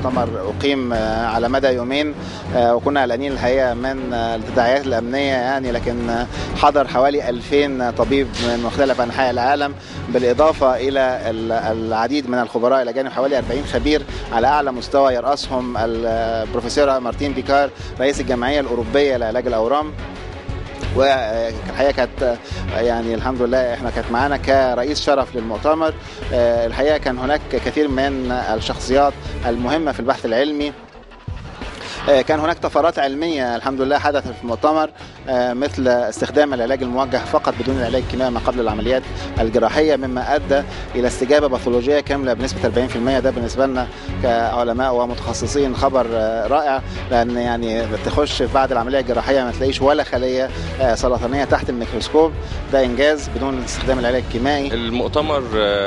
المؤتمر أقيم على مدى يومين وكنا قلقانين الحقيقة من التداعيات الأمنية يعني لكن حضر حوالي 2000 طبيب من مختلف أنحاء العالم بالإضافة إلى العديد من الخبراء الأجانب حوالي 40 خبير على أعلى مستوى يرأسهم البروفيسورة مارتين بيكار رئيس الجمعية الأوروبية لعلاج الأورام والحقيقه كانت يعني الحمد لله احنا كانت معانا كرئيس شرف للمؤتمر الحقيقه كان هناك كثير من الشخصيات المهمه في البحث العلمي كان هناك طفرات علمية الحمد لله حدثت في المؤتمر مثل استخدام العلاج الموجه فقط بدون العلاج الكيماوي ما قبل العمليات الجراحية مما أدى إلى استجابة باثولوجية كاملة بنسبة 40% ده بالنسبة لنا كعلماء ومتخصصين خبر رائع لأن يعني تخش بعد العملية الجراحية ما تلاقيش ولا خلية سرطانية تحت الميكروسكوب ده إنجاز بدون استخدام العلاج الكيمائي المؤتمر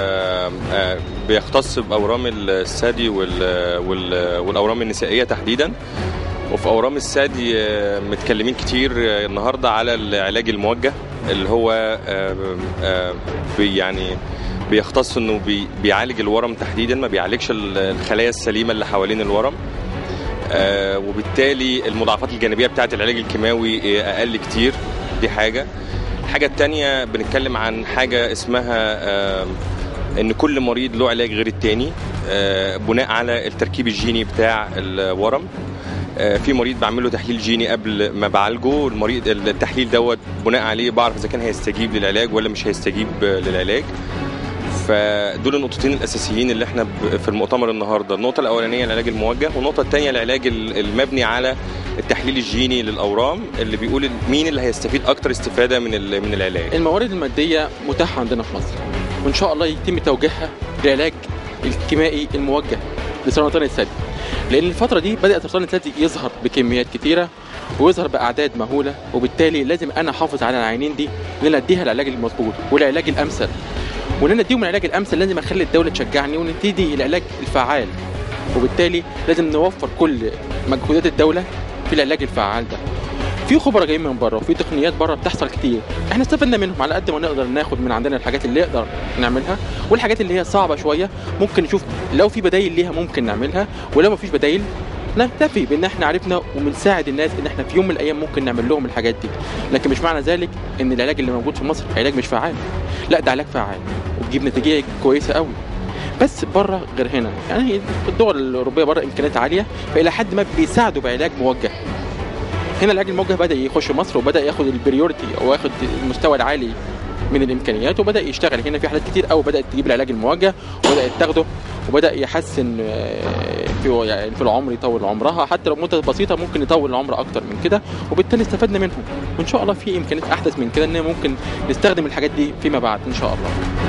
بيختص بأورام الثدي والأورام النسائية تحديدا وفي اورام الثدي متكلمين كتير النهارده على العلاج الموجه اللي هو يعني بيختص انه بيعالج الورم تحديدا ما بيعالجش الخلايا السليمه اللي حوالين الورم وبالتالي المضاعفات الجانبيه بتاعه العلاج الكيماوي اقل كتير دي حاجه الحاجه الثانيه بنتكلم عن حاجه اسمها ان كل مريض له علاج غير التاني بناء على التركيب الجيني بتاع الورم في مريض بعمل له تحليل جيني قبل ما بعالجه المريض التحليل دوت بناء عليه بعرف اذا كان هيستجيب للعلاج ولا مش هيستجيب للعلاج فدول النقطتين الاساسيين اللي احنا في المؤتمر النهارده النقطه الاولانيه العلاج الموجه والنقطه الثانيه العلاج المبني على التحليل الجيني للاورام اللي بيقول مين اللي هيستفيد اكتر استفاده من من العلاج الموارد الماديه متاحه عندنا في مصر وان شاء الله يتم توجيهها للعلاج الكيمائي الموجه لسرطان الثدي لان الفتره دي بدا سرطان الثدي يظهر بكميات كتيره ويظهر باعداد مهوله وبالتالي لازم انا احافظ على العينين دي ان انا اديها العلاج المظبوط والعلاج الامثل وان انا اديهم العلاج الامثل لازم اخلي الدوله تشجعني ونبتدي العلاج الفعال وبالتالي لازم نوفر كل مجهودات الدوله في العلاج الفعال ده في خبراء جايين من بره وفي تقنيات بره بتحصل كتير احنا استفدنا منهم على قد ما نقدر ناخد من عندنا الحاجات اللي نقدر نعملها والحاجات اللي هي صعبه شويه ممكن نشوف لو في بدايل ليها ممكن نعملها ولو ما فيش بدايل نكتفي بان احنا عرفنا وبنساعد الناس ان احنا في يوم من الايام ممكن نعمل لهم الحاجات دي لكن مش معنى ذلك ان العلاج اللي موجود في مصر علاج مش فعال لا ده علاج فعال وبيجيب نتيجه كويسه قوي بس بره غير هنا يعني الدول الاوروبيه بره امكانيات عاليه فالى حد ما بيساعدوا بعلاج موجه هنا العلاج الموجه بدا يخش مصر وبدا ياخد البريورتي او ياخد المستوى العالي من الامكانيات وبدا يشتغل هنا في حالات كتير قوي بدات تجيب العلاج الموجه وبدات تاخده وبدا يحسن في يعني في العمر يطول عمرها حتى لو مده بسيطه ممكن يطول العمر اكتر من كده وبالتالي استفدنا منهم وان شاء الله في امكانيات احدث من كده ان ممكن نستخدم الحاجات دي فيما بعد ان شاء الله